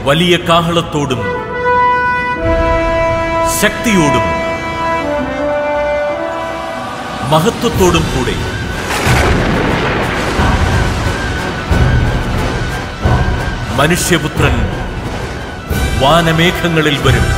വലിയ കാഹളത്തോടും ശക്തിയോടും മഹത്വത്തോടും കൂടെ മനുഷ്യപുത്രൻ വാനമേഘങ്ങളിൽ വരും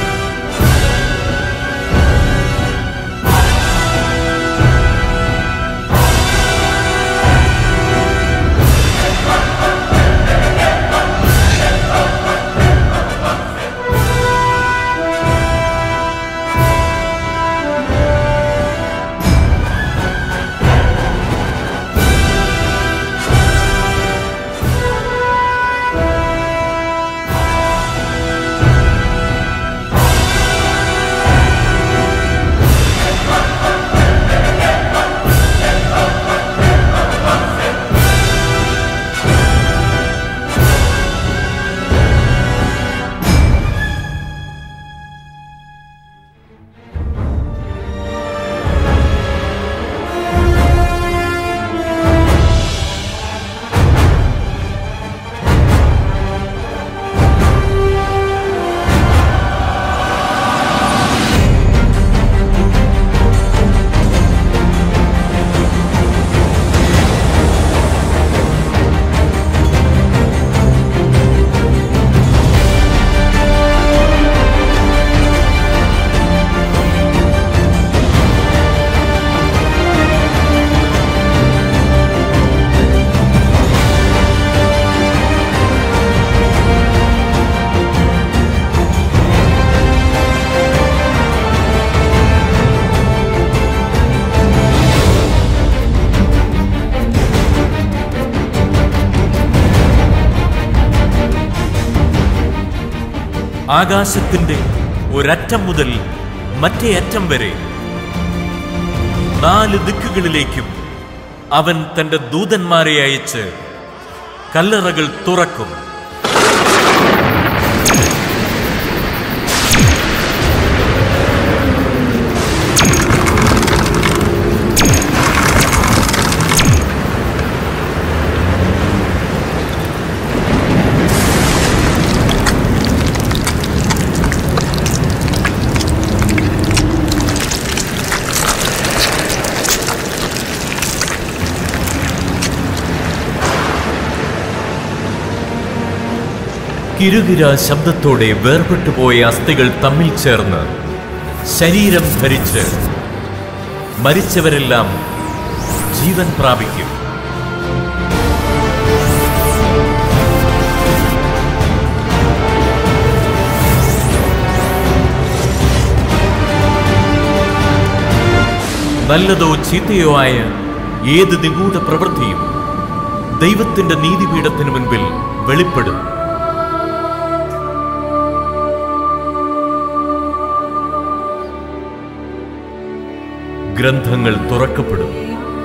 ആകാശത്തിന്റെ ഒരറ്റം മുതൽ മറ്റേ അറ്റം വരെ നാല് ദിക്കുകളിലേക്കും അവൻ തന്റെ ദൂതന്മാരെ അയച്ച് കല്ലറകൾ തുറക്കും കിരുകിര ശബ്ദത്തോടെ വേർപെട്ടുപോയ അസ്ഥികൾ തമ്മിൽ ചേർന്ന് ശരീരം ധരിച്ച് മരിച്ചവരെല്ലാം ജീവൻ പ്രാപിക്കും നല്ലതോ ചീത്തയോ ആയ ഏത് നിഗൂഢ പ്രവൃത്തിയും ദൈവത്തിന്റെ നീതിപീഠത്തിന് മുൻപിൽ വെളിപ്പെടും ഗ്രന്ഥങ്ങൾ തുറക്കപ്പെടും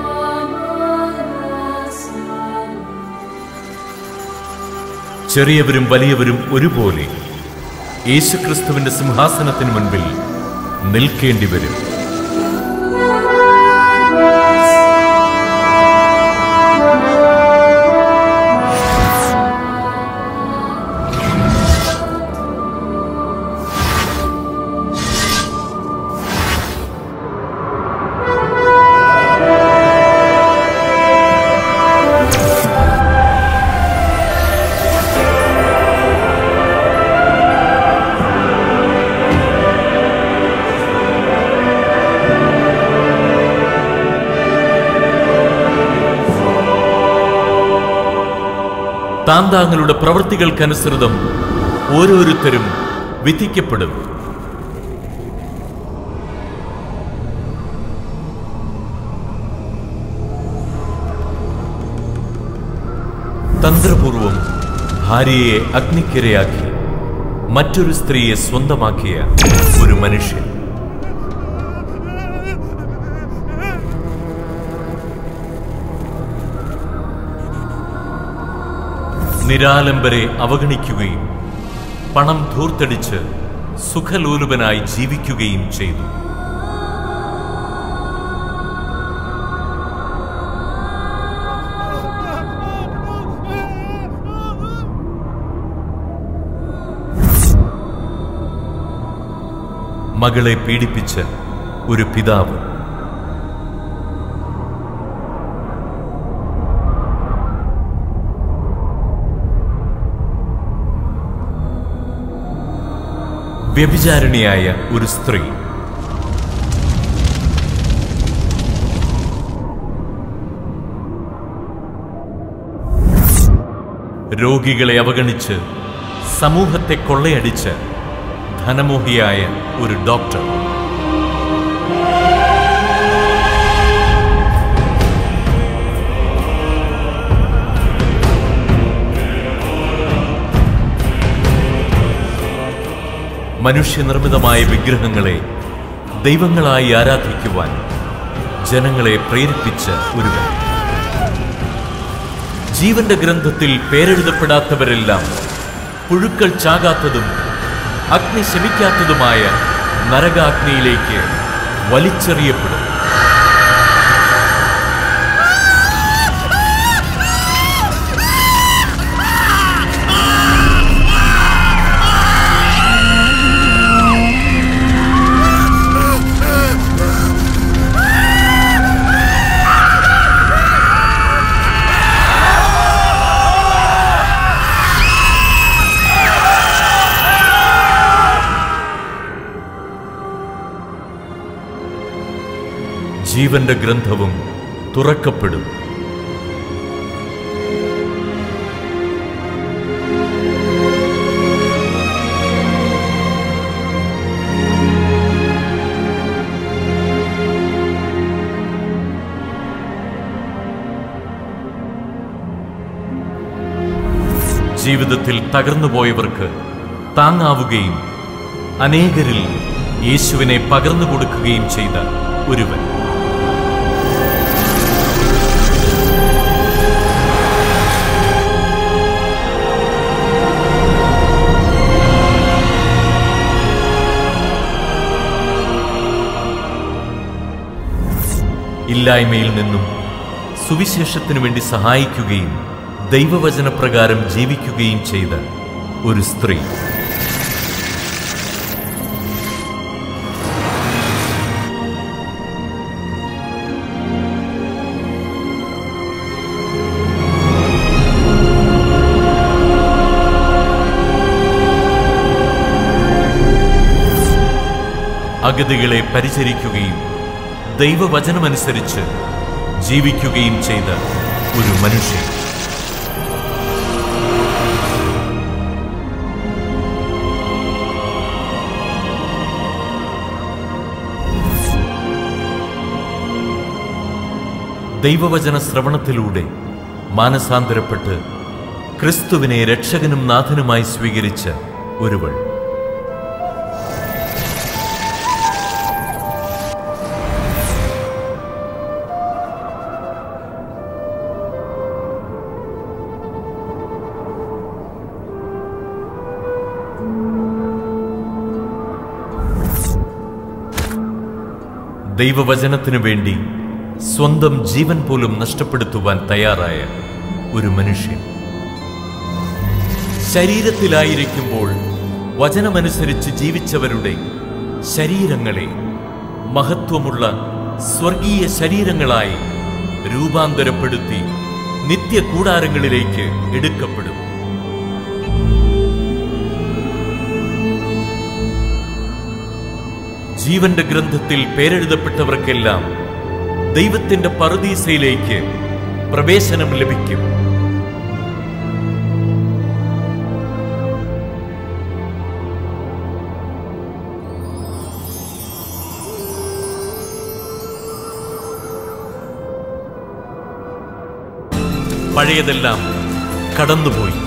ചെറിയവരും വലിയവരും ഒരുപോലെ യേശുക്രിസ്തുവിന്റെ സിംഹാസനത്തിന് മുൻപിൽ നിൽക്കേണ്ടി വരും താന്താങ്ങളുടെ പ്രവൃത്തികൾക്കനുസൃതം ഓരോരുത്തരും വിധിക്കപ്പെടും തന്ത്രപൂർവം ഭാര്യയെ അഗ്നിക്കിരയാക്കി മറ്റൊരു സ്ത്രീയെ സ്വന്തമാക്കിയ ഒരു മനുഷ്യൻ നിരാലംബരെ അവഗണിക്കുകയും പണം ധൂർത്തടിച്ച് സുഖലോലുപനായി ജീവിക്കുകയും ചെയ്തു മകളെ പീഡിപ്പിച്ച ഒരു പിതാവ് വ്യഭിചാരിണിയായ ഒരു സ്ത്രീ രോഗികളെ അവഗണിച്ച് സമൂഹത്തെ കൊള്ളയടിച്ച് ധനമോഹിയായ ഒരു ഡോക്ടർ മനുഷ്യനിർമ്മിതമായ വിഗ്രഹങ്ങളെ ദൈവങ്ങളായി ആരാധിക്കുവാൻ ജനങ്ങളെ പ്രേരിപ്പിച്ച ഒരുവൻ ജീവന്റെ ഗ്രന്ഥത്തിൽ പേരെഴുതപ്പെടാത്തവരെല്ലാം പുഴുക്കൾ ചാകാത്തതും അഗ്നി ശമിക്കാത്തതുമായ നരകാഗ്നിയിലേക്ക് വലിച്ചെറിയപ്പെടും ജീവന്റെ ഗ്രന്ഥവും തുറക്കപ്പെടും ജീവിതത്തിൽ തകർന്നുപോയവർക്ക് താങ്ങാവുകയും അനേകരിൽ യേശുവിനെ പകർന്നു കൊടുക്കുകയും ചെയ്ത ഒരുവൻ ഇല്ലായ്മയിൽ നിന്നും സുവിശേഷത്തിനു വേണ്ടി സഹായിക്കുകയും ദൈവവചനപ്രകാരം ജീവിക്കുകയും ചെയ്ത ഒരു സ്ത്രീ അഗതികളെ പരിചരിക്കുകയും ദൈവവചനമനുസരിച്ച് ജീവിക്കുകയും ചെയ്ത ഒരു മനുഷ്യൻ ദൈവവചന ശ്രവണത്തിലൂടെ മാനസാന്തരപ്പെട്ട് ക്രിസ്തുവിനെ രക്ഷകനും നാഥനുമായി സ്വീകരിച്ച ഒരുവൾ ദൈവവചനത്തിനു വേണ്ടി സ്വന്തം ജീവൻ പോലും നഷ്ടപ്പെടുത്തുവാൻ തയ്യാറായ ഒരു മനുഷ്യൻ ശരീരത്തിലായിരിക്കുമ്പോൾ വചനമനുസരിച്ച് ജീവിച്ചവരുടെ ശരീരങ്ങളെ മഹത്വമുള്ള സ്വർഗീയ ശരീരങ്ങളായി രൂപാന്തരപ്പെടുത്തി നിത്യ കൂടാരങ്ങളിലേക്ക് എടുക്കപ്പെടും ജീവന്റെ ഗ്രന്ഥത്തിൽ പേരെഴുതപ്പെട്ടവർക്കെല്ലാം ദൈവത്തിന്റെ പറുദീസയിലേക്ക് പ്രവേശനം ലഭിക്കും പഴയതെല്ലാം കടന്നുപോയി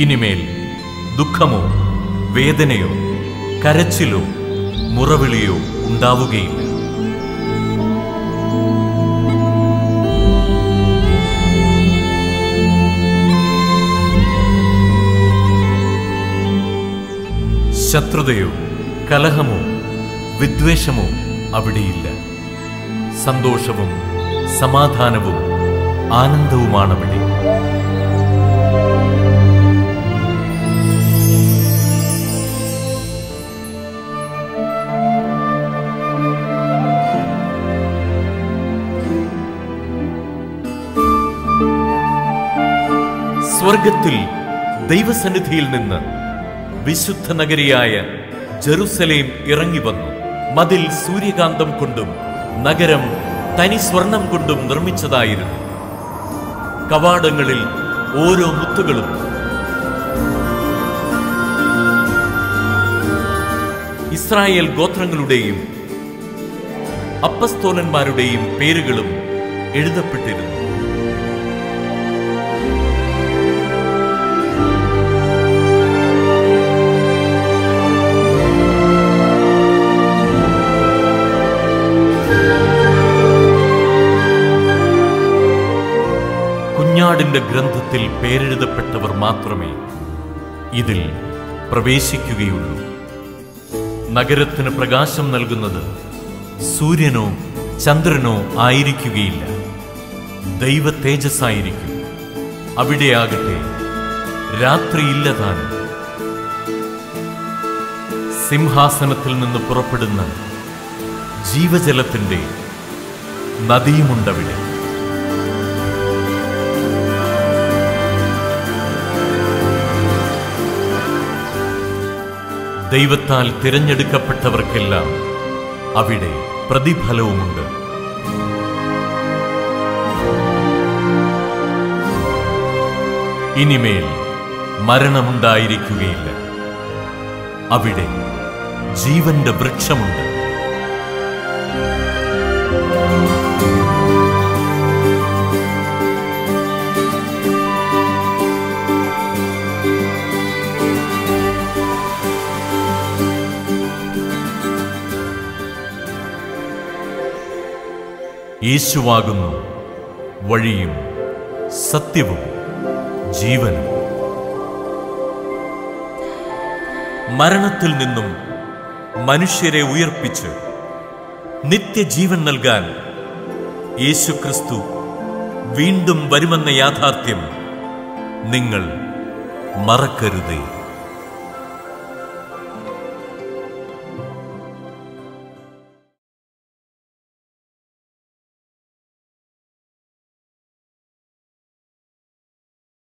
ഇനിമേൽ ദുഃഖമോ വേദനയോ കരച്ചിലോ മുറവിളിയോ ഉണ്ടാവുകയില്ല ശത്രുതയോ കലഹമോ വിദ്വേഷമോ അവിടെയില്ല സന്തോഷവും സമാധാനവും ആനന്ദവുമാണവിടെ സ്വർഗത്തിൽ ദൈവസന്നിധിയിൽ നിന്ന് വിശുദ്ധ നഗരിയായ ജെറുസലേം ഇറങ്ങി വന്നു മതിൽ സൂര്യകാന്തം കൊണ്ടും നഗരം തനി സ്വർണം കൊണ്ടും നിർമ്മിച്ചതായിരുന്നു കവാടങ്ങളിൽ ഓരോ മുത്തുകളും ഇസ്രായേൽ ഗോത്രങ്ങളുടെയും അപ്പസ്തോലന്മാരുടെയും പേരുകളും എഴുതപ്പെട്ടിരുന്നു കുഞ്ഞാടിന്റെ ഗ്രന്ഥത്തിൽ പേരെഴുതപ്പെട്ടവർ മാത്രമേ ഇതിൽ പ്രവേശിക്കുകയുള്ളൂ നഗരത്തിന് പ്രകാശം നൽകുന്നത് സൂര്യനോ ചന്ദ്രനോ ആയിരിക്കുകയില്ല ദൈവ തേജസ്സായിരിക്കും അവിടെയാകട്ടെ രാത്രിയില്ല താനും സിംഹാസനത്തിൽ നിന്ന് പുറപ്പെടുന്ന ജീവജലത്തിന്റെ നദിയുമുണ്ടവിടെ ദൈവത്താൽ തിരഞ്ഞെടുക്കപ്പെട്ടവർക്കെല്ലാം അവിടെ പ്രതിഫലവുമുണ്ട് ഇനിമേൽ മരണമുണ്ടായിരിക്കുകയില്ല അവിടെ ജീവന്റെ വൃക്ഷമുണ്ട് യേശുവാകുന്നു വഴിയും സത്യവും ജീവനും മരണത്തിൽ നിന്നും മനുഷ്യരെ ഉയർപ്പിച്ച് നിത്യജീവൻ നൽകാൻ യേശുക്രിസ്തു വീണ്ടും വരുമെന്ന യാഥാർത്ഥ്യം നിങ്ങൾ മറക്കരുതേ